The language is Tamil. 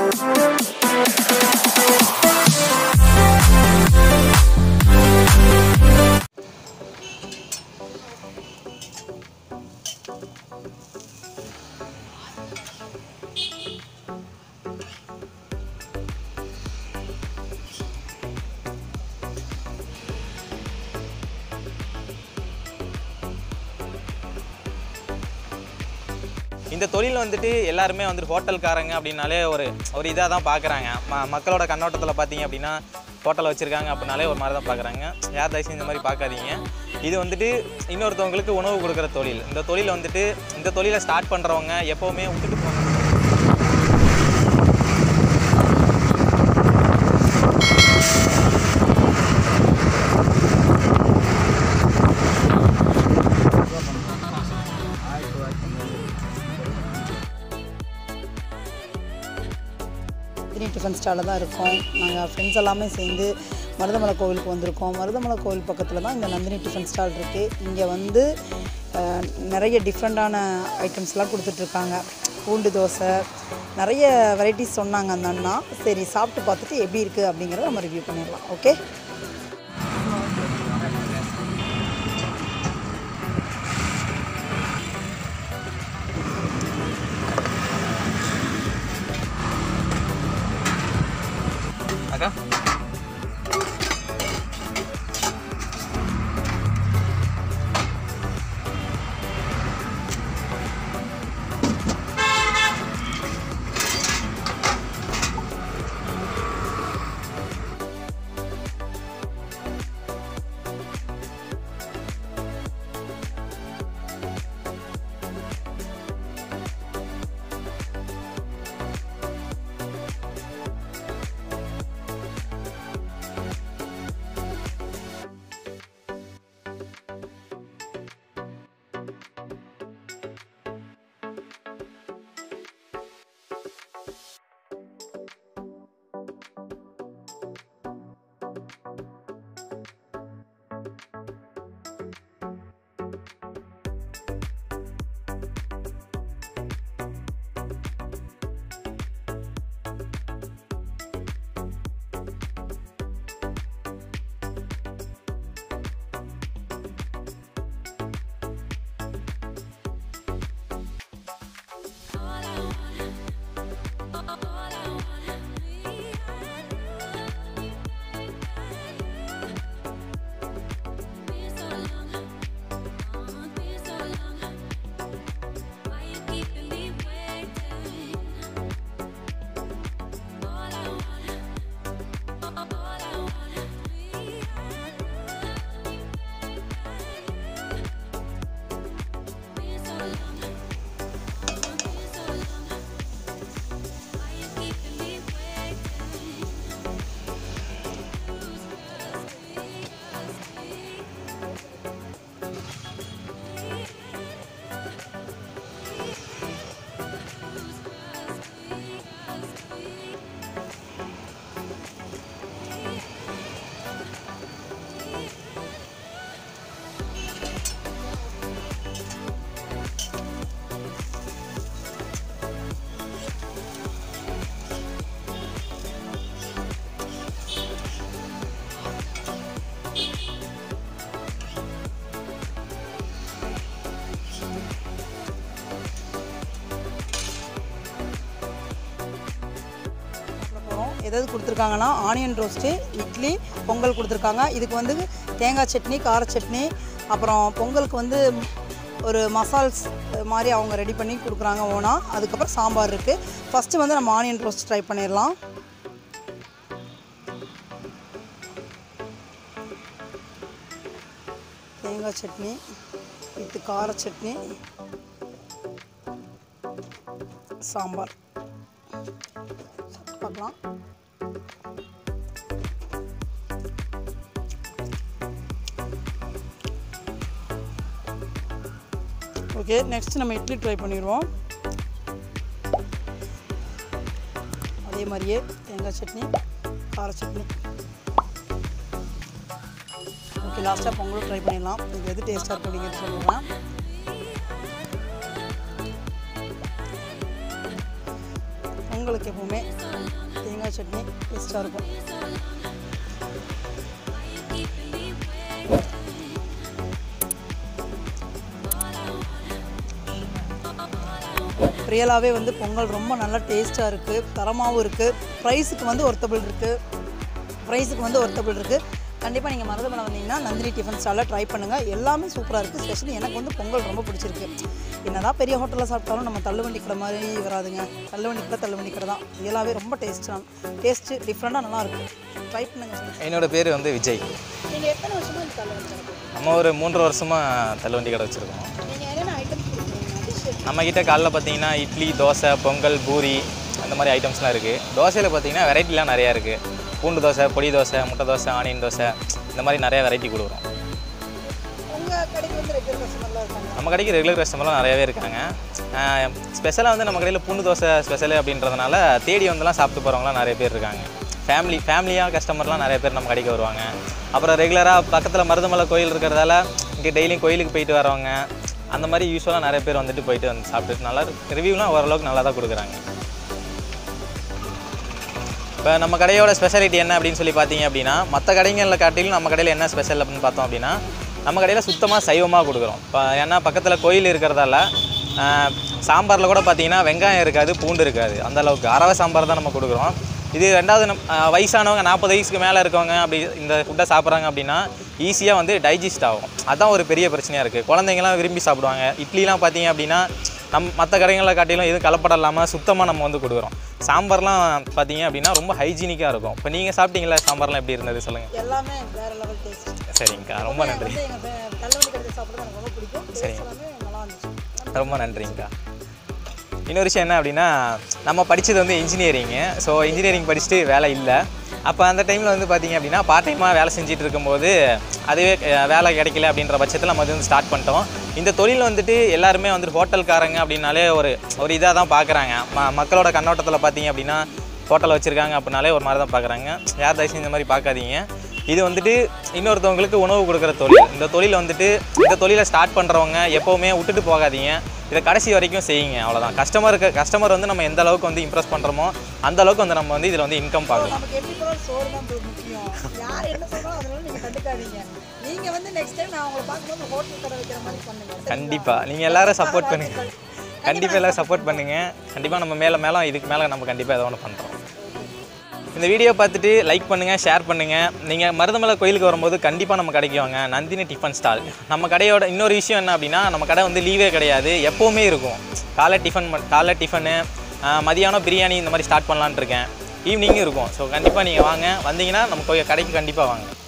இந்த தொழில் வந்துட்டு எல்லாருமே வந்துட்டு ஹோட்டல்காரங்க அப்படின்னாலே ஒரு ஒரு இதாக தான் பார்க்குறாங்க ம மக்களோட கண்ணோட்டத்தில் பார்த்தீங்க அப்படின்னா ஹோட்டல் வச்சுருக்காங்க அப்படின்னாலே ஒரு மாதிரி தான் பார்க்குறாங்க யார் தயவுசெய்து இந்த மாதிரி பார்க்காதீங்க இது வந்துட்டு இன்னொருத்தவங்களுக்கு உணவு கொடுக்குற தொழில் இந்த தொழில் வந்துட்டு இந்த தொழிலை ஸ்டார்ட் பண்ணுறவங்க எப்போவுமே விட்டுட்டு போங்க தினி டிஃபன் ஸ்டாலில் தான் இருக்கோம் நாங்கள் ஃப்ரெண்ட்ஸ் எல்லாமே சேர்ந்து மருதமலை கோவிலுக்கு வந்திருக்கோம் மருதமலை கோவில் பக்கத்தில் தான் இந்த நந்தினி டிஃபன் ஸ்டால் இருக்குது இங்கே வந்து அஹ், நிறைய டிஃப்ரெண்ட்டான ஐட்டம்ஸ்லாம் கொடுத்துட்ருக்காங்க பூண்டு தோசை நிறைய வெரைட்டிஸ் சொன்னாங்க அந்த அண்ணா சரி சாப்பிட்டு பார்த்துட்டு எப்படி இருக்குது அப்படிங்கிறத நம்ம ரிவ்யூ பண்ணிடலாம் ஓகே அக்கா போகிறோம் எதாவது கொடுத்துருக்காங்கன்னா ஆனியன் ரோஸ்ட்டு இட்லி பொங்கல் கொடுத்துருக்காங்க இதுக்கு வந்து தேங்காய் சட்னி கார சட்னி அப்புறம் பொங்கலுக்கு வந்து ஒரு மசால்ஸ் மாதிரி அவங்க ரெடி பண்ணி கொடுக்குறாங்க ஓனா அதுக்கப்புறம் சாம்பார் இருக்குது ஃபஸ்ட்டு வந்து நம்ம ஆனியன் ரோஸ்ட் ட்ரை பண்ணிடலாம் தேங்காய் சட்னி வித் கார சட்னி சாம்பார் பார்க்கலாம் ஓகே நெக்ஸ்ட் நம்ம இட்லி ட்ரை பண்ணிடுவோம் அதே மாதிரியே தேங்காய் சட்னி கார சட்னி ஓகே லாஸ்ட்டாக பொங்கலும் ட்ரை பண்ணிடலாம் இது எது டேஸ்ட்டாக இருக்கும் அப்படிங்கிறது சொல்லுவேன் பொங்கலுக்கு எப்பவுமே தேங்காய் சட்னி டேஸ்ட்டாக இருக்கும் ரியலாகவே வந்து பொங்கல் ரொம்ப நல்லா டேஸ்ட்டாக இருக்குது தரமாகவும் இருக்குது ப்ரைஸுக்கு வந்து ஒர்த்தபிள் இருக்குது ப்ரைஸுக்கு வந்து ஒர்த்தபிள் இருக்குது கண்டிப்பாக நீங்கள் மருதமலை வந்தீங்கன்னா நந்தினி டிஃபன் ஸ்டாலில் ட்ரை பண்ணுங்கள் எல்லாமே சூப்பராக இருக்குது ஸ்பெஷலி எனக்கு வந்து பொங்கல் ரொம்ப பிடிச்சிருக்கு என்னதான் பெரிய ஹோட்டலில் சாப்பிட்டாலும் நம்ம தள்ளுவண்டி கடை மாதிரி வராதுங்க தள்ளுவண்டி கடை தள்ளுவண்டி கடை தான் ரியலாகவே ரொம்ப டேஸ்ட்டாக டேஸ்ட்டு டிஃப்ரெண்ட்டாக நல்லா இருக்கும் ட்ரை பண்ணுங்கள் என்னோட பேர் வந்து விஜய் நீங்கள் எத்தனை வருஷமாக இந்த தள்ளுவண்டி கடை நம்ம ஒரு மூன்று வருஷமாக தள்ளுவண்டி கடை வச்சுருக்கோம் நீங்கள் என்னென்ன ஐட்டம்ஸ் கொடுக்குறீங்க டிஷ்ஷு நம்மக்கிட்ட காலைல பார்த்தீங்கன்னா இட்லி தோசை பொங்கல் பூரி அந்த மாதிரி ஐட்டம்ஸ்லாம் இருக்குது தோசையில் பார்த்தீங்கன்னா வெரைட்டிலாம் நிறையா இருக்குது பூண்டு தோசை பொடி தோசை முட்டை தோசை ஆனியன் தோசை இந்த மாதிரி நிறைய வெரைட்டி கொடுக்குறோம் உங்கள் கடைக்கு வந்து ரெகுலர் கஸ்டமர்லாம் இருக்காங்க நம்ம கடைக்கு ரெகுலர் கஸ்டமர்லாம் நிறையவே இருக்காங்க ஸ்பெஷலாக வந்து நம்ம கடையில் பூண்டு தோசை ஸ்பெஷலு அப்படின்றதுனால தேடி வந்துலாம் சாப்பிட்டு போகிறவங்களாம் நிறைய பேர் இருக்காங்க ஃபேமிலி ஃபேமிலியாக கஸ்டமர்லாம் நிறைய பேர் நம்ம கடைக்கு வருவாங்க அப்புறம் ரெகுலராக பக்கத்தில் மருதமலை கோயில் இருக்கிறதால இங்கே டெய்லியும் கோயிலுக்கு போயிட்டு வரவங்க அந்த மாதிரி யூஸ்வலாக நிறைய பேர் வந்துட்டு போயிட்டு வந்து சாப்பிட்டு நல்லா ரிவ்யூலாம் ஓரளவுக்கு நல்லா தான் கொடுக்குறாங்க இப்போ நம்ம கடையோட ஸ்பெஷாலிட்டி என்ன அப்படின்னு சொல்லி பார்த்தீங்க அப்படின்னா மற்ற கடைகளில் காட்டிலும் நம்ம கடையில் என்ன ஸ்பெஷல் அப்படின்னு பார்த்தோம் அப்படின்னா நம்ம கடையில் சுத்தமாக சைவமாக கொடுக்குறோம் இப்போ ஏன்னா பக்கத்தில் கோயில் இருக்கிறதால சாம்பாரில் கூட பார்த்தீங்கன்னா வெங்காயம் இருக்காது பூண்டு இருக்காது அந்த அளவுக்கு அரவை சாம்பார் தான் நம்ம கொடுக்குறோம் இது ரெண்டாவது நம் ஆஹ் வயசானவங்க நாற்பது வயசுக்கு மேலே இருக்கவங்க அப்படி இந்த ஃபுட்டை சாப்பிட்றாங்க அப்படின்னா ஈஸியாக வந்து டைஜஸ்ட் ஆகும் அதான் ஒரு பெரிய பிரச்சனையாக இருக்குது குழந்தைங்கலாம் விரும்பி சாப்பிடுவாங்க இட்லிலாம் பார்த்தீங்க அப்படின்னா நம் மற்ற கடைகளை காட்டிலும் எதுவும் கலப்படம் இல்லாமல் சுத்தமாக நம்ம வந்து கொடுக்குறோம் சாம்பார்லாம் பார்த்தீங்க அப்படின்னா ரொம்ப ஹைஜீனிக்காக இருக்கும் இப்போ நீங்கள் சாப்பிட்டீங்களா சாம்பார்லாம் எப்படி இருந்தது சொல்லுங்கள் எல்லாமே வேறு லெவல் டேஸ்ட் சரிங்கக்கா ரொம்ப நன்றி வந்து எங்கள் தள்ளுவண்டி கடையில் சாப்பிட்றது எனக்கு ரொம்ப பிடிக்கும் டேஸ்ட் எல்லாமே நல்லா இருந்துச்சு ரொம்ப நன்றிங்கக்கா இன்னொரு விஷயம் என்ன அப்படின்னா நம்ம படித்தது வந்து இன்ஜினியரிங்கு ஸோ இன்ஜினியரிங் படிச்சுட்டு வேலை இல்லை அப்போ அந்த டைமில் வந்து பார்த்தீங்க அப்படின்னா பார்ட் டைமாக வேலை செஞ்சுட்டு இருக்கும்போது அதுவே அஹ், வேலை கிடைக்கல அப்படின்ற பட்சத்தில் நம்ம அது வந்து ஸ்டார்ட் பண்ணிட்டோம் இந்த தொழில் வந்துட்டு எல்லாருமே வந்துட்டு ஹோட்டல்காரங்க அப்படின்னாலே ஒரு ஒரு இதாக தான் பார்க்குறாங்க ம மக்களோட கண்ணோட்டத்தில் பார்த்தீங்க அப்படின்னா ஹோட்டல் வச்சுருக்காங்க அப்படின்னாலே ஒரு மாதிரி தான் பார்க்குறாங்க யார் தயவுசெய்து இந்த மாதிரி பார்க்காதீங்க இது வந்துட்டு இன்னொருத்தவங்களுக்கு உணவு கொடுக்குற தொழில் இந்த தொழில் வந்துட்டு இந்த தொழிலை ஸ்டார்ட் பண்ணுறவங்க எப்போவுமே விட்டுட்டு போகாதீங்க இதை கடைசி வரைக்கும் செய்யுங்க அவ்வளோதான் கஸ்டமருக்கு கஸ்டமர் வந்து நம்ம எந்த அளவுக்கு வந்து இம்ப்ரெஸ் பண்ணுறோமோ அந்த அளவுக்கு வந்து நம்ம வந்து இதில் வந்து இன்கம் பார்க்கலாம் நமக்கு எப்படி போனாலும் சோறு தான் bro முக்கியம் யார் என்ன சொல்றாலும் அதனால நீங்கள் கண்டுக்காதீங்க நீங்கள் வந்து நெக்ஸ்ட் டைம் நான் உங்களை பார்க்கும்போது ஹோட்டல் கடை வைக்கிற மாதிரி பண்ணுங்க சரிங்களா? கண்டிப்பாக நீங்கள் எல்லாரும் சப்போர்ட் பண்ணுங்க கண்டிப்பாக எல்லாரும் சப்போர்ட் பண்ணுங்கள் கண்டிப்பாக நம்ம மேலே மேலே இதுக்கு மேலே நம்ம கண்டிப்பாக ஏதோ ஒன்று பண்ணுறோம் இந்த வீடியோ பார்த்துட்டு லைக் பண்ணுங்கள் ஷேர் பண்ணுங்கள் நீங்கள் மருதமலை கோயிலுக்கு வரும்போது கண்டிப்பாக நம்ம கடைக்கு வாங்க நந்தினி டிஃபன் ஸ்டால் நம்ம கடையோட இன்னொரு விஷயம் என்ன அப்படின்னா நம்ம கடை வந்து லீவே கிடையாது எப்போவுமே இருக்கும் காலை டிஃபன் ம- காலை டிஃபனு மதியானம் பிரியாணி இந்த மாதிரி ஸ்டார்ட் பண்ணலான்னு இருக்கேன் ஈவினிங்கும் இருக்கும் ஸோ கண்டிப்பாக நீங்கள் வாங்க வந்தீங்கன்னா நம்ம கோயில் கடைக்கு கண்டிப்பாக வாங்க